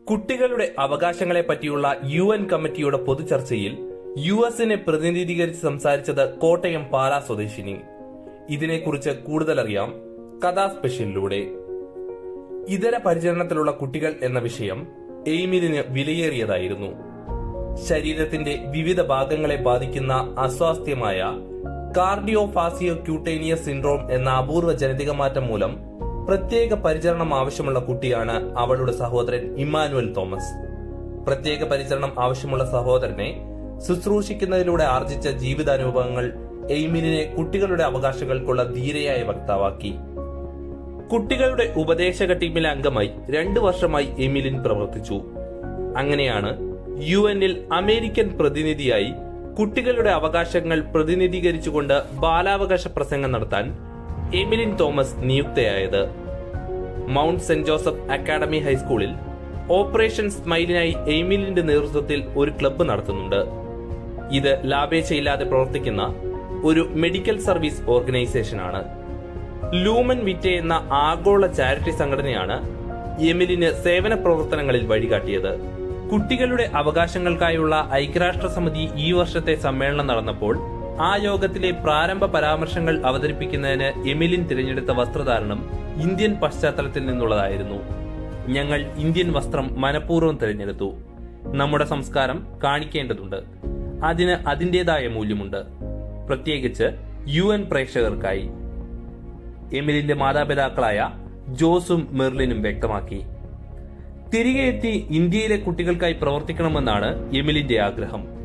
കുട്ടികളുടെ അവകാശങ്ങളെ പറ്റിയുള്ള യു എൻ കമ്മിറ്റിയുടെ പൊതുചർച്ചയിൽ യു എസിനെ പ്രതിനിധീകരിച്ച് സംസാരിച്ചത് കോട്ടയം പാലാ സ്വദേശിനി ഇതിനെക്കുറിച്ച് കൂടുതലറിയാം കഥാ സ്പെഷ്യലിലൂടെ ഇതര പരിചരണത്തിലുള്ള കുട്ടികൾ എന്ന വിഷയം എയ്മിലിന് വിലയേറിയതായിരുന്നു ശരീരത്തിന്റെ വിവിധ ഭാഗങ്ങളെ ബാധിക്കുന്ന അസ്വാസ്ഥ്യമായ കാർഡിയോഫാസിയോ ക്യൂട്ടേനിയസ് സിൻഡ്രോം എന്ന അപൂർവ ജനിതക മാറ്റം മൂലം പ്രത്യേക പരിചരണം ആവശ്യമുള്ള കുട്ടിയാണ് അവളുടെ സഹോദരൻ ഇമ്മാനുവൽ തോമസ് പ്രത്യേക പരിചരണം ആവശ്യമുള്ള സഹോദരനെ ശുശ്രൂഷിക്കുന്നതിലൂടെ ആർജിച്ച ജീവിതാനുഭവങ്ങൾ എയ്മിലിനെ കുട്ടികളുടെ അവകാശങ്ങൾക്കുള്ള ധീരയായ വക്താവാക്കി കുട്ടികളുടെ ഉപദേശക ടീമിലെ അംഗമായി രണ്ടു വർഷമായി എമിലിൻ പ്രവർത്തിച്ചു അങ്ങനെയാണ് യു എന്നിൽ അമേരിക്കൻ പ്രതിനിധിയായി കുട്ടികളുടെ അവകാശങ്ങൾ പ്രതിനിധീകരിച്ചുകൊണ്ട് ബാലാവകാശ പ്രസംഗം നടത്താൻ എമിലിൻ തോമസ് നിയുക്തയായത് മൗണ്ട് സെന്റ് ജോസഫ് അക്കാഡമി ഹൈസ്കൂളിൽ ഓപ്പറേഷൻ സ്മൈലിനായി എമിലിന്റെ നേതൃത്വത്തിൽ ഒരു ക്ലബ്ബ് നടത്തുന്നുണ്ട് ഇത് ലാഭേച്ഛയില്ലാതെ പ്രവർത്തിക്കുന്ന ഒരു മെഡിക്കൽ സർവീസ് ഓർഗനൈസേഷനാണ് ലൂമൻ വിറ്റെ എന്ന ആഗോള ചാരിറ്റി സംഘടനയാണ് എമിലിന് സേവന പ്രവർത്തനങ്ങളിൽ വഴികാട്ടിയത് കുട്ടികളുടെ അവകാശങ്ങൾക്കായുള്ള ഐക്യരാഷ്ട്രസമിതി ഈ വർഷത്തെ സമ്മേളനം നടന്നപ്പോൾ ആ യോഗത്തിലെ പ്രാരംഭ പരാമർശങ്ങൾ അവതരിപ്പിക്കുന്നതിന് എമിലിൻ തിരഞ്ഞെടുത്ത വസ്ത്രധാരണം ഇന്ത്യൻ പശ്ചാത്തലത്തിൽ നിന്നുള്ളതായിരുന്നു ഞങ്ങൾ ഇന്ത്യൻ വസ്ത്രം മനഃപൂർവ്വം തിരഞ്ഞെടുത്തു നമ്മുടെ സംസ്കാരം കാണിക്കേണ്ടതുണ്ട് അതിന് അതിൻ്റെതായ മൂല്യമുണ്ട് പ്രത്യേകിച്ച് യു എൻ പ്രേക്ഷകർക്കായി എമിലിന്റെ മാതാപിതാക്കളായ ജോസും മെർലിനും വ്യക്തമാക്കി തിരികെ എത്തി ഇന്ത്യയിലെ കുട്ടികൾക്കായി പ്രവർത്തിക്കണമെന്നാണ് എമിലിന്റെ ആഗ്രഹം